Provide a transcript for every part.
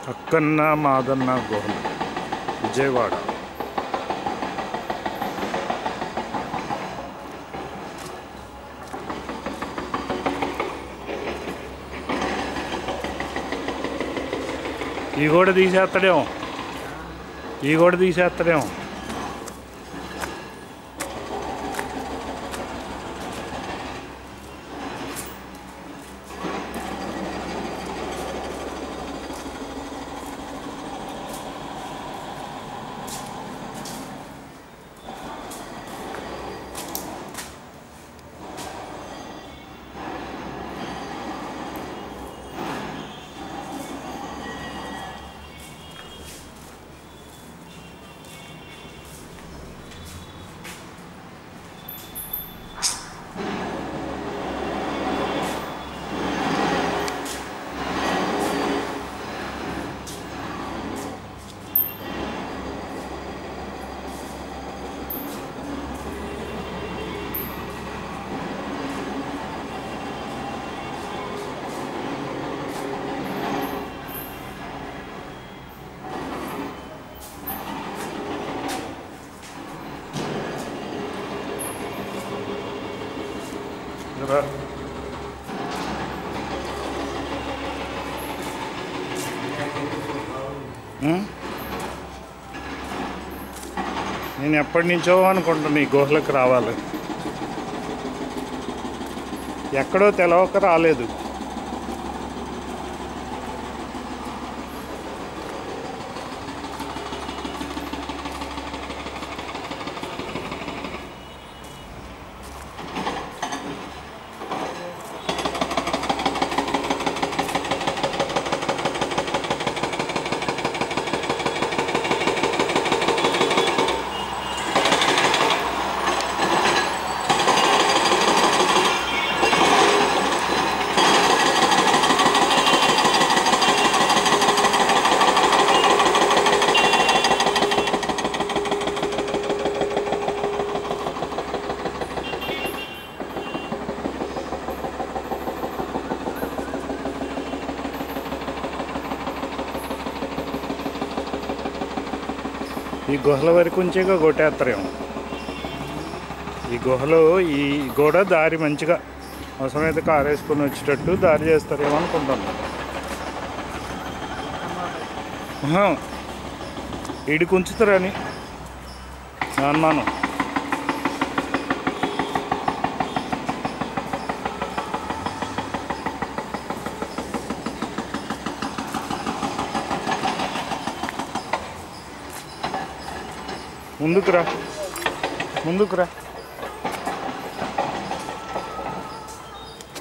అక్కన్న మాదన్న గుహలు విజయవాడ ఈ కూడా తీసేస్తాడేమో ఈ కూడా తీసేస్తాడేమో రా. ఉం? నేను ఎప్పటి నుంచో అనుకుంటున్నా ఈ గుహలకు రావాలి ఎక్కడో తెలవక రాలేదు ఈ గుహల వరకు ఉంచేగా కొట్టేస్తారేమో ఈ గుహలో ఈ గోడ దారి మంచిగా అవసరమైతే కారు వేసుకొని వచ్చేటట్టు దారి చేస్తారేమో అనుకుంటున్నాను ఆహా. ఈడికి ఉంచుతారని నా అనుమానం ముందుకు రా ముందుకు రా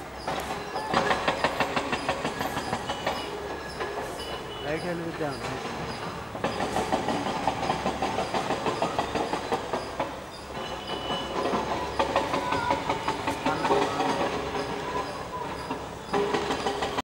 రైట్ హ్యాండ్ విద్యాం